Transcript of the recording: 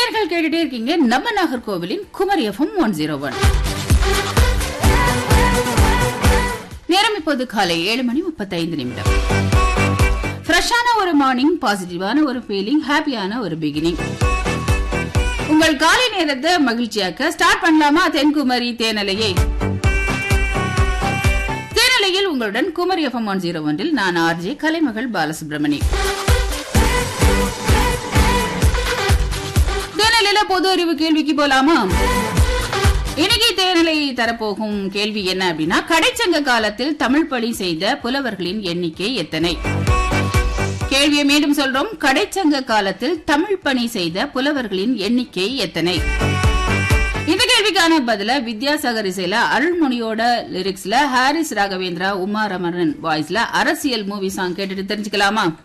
நேர்கள் கேட்டுட்டே இருக்கீங்க நம்ம நாகர்கோவிலின் Kumari FM one zero one நேரம் இப்போது காலை ஏழு மணி முப்பத்தைந்து நிமிடம் ஃப்ரெஷ்ஷான ஒரு மார்னிங் பாசிட்டிவான ஒரு ஃபீலிங் ஹாப்பியான ஒரு பிகினிங் உங்கள் காலை நேரத்தை மகிழ்ச்சியாக்க ஸ்டார்ட் பண்ணலாமா தென்குமரி தேனலையை தேனலையில் உங்களுடன் குமரி எஃப்எம் ஒன் ஜீரோ ஒன்றில் நான் ஆர்ஜே கலைமகள் பாலசுப்ரமணி தேனலையில பொது அறிவு கேள்விக்கு போலாமா இன்னைக்கு தேனலை தரப்போகும் கேள்வி என்ன அப்படின்னா கடைச்சங்க காலத்தில் தமிழ் பணி செய்த புலவர்களின் எண்ணிக்கை எத்தனை கேள்வியை மீண்டும் சொல்றோம் கடைச்சங்க காலத்தில் தமிழ் பணி செய்த புலவர்களின் எண்ணிக்கை எத்தனை இந்த கேள்விக்கான பதில வித்யாசாகர் இசையில அருள்மொழியோட லிரிக்ஸ்ல ஹாரிஸ் ராகவேந்திரா உமா ரமணன் வாய்ஸ்ல அரசியல் மூவி சாங் கேட்டுட்டு தெரிஞ்சுக்கலாமா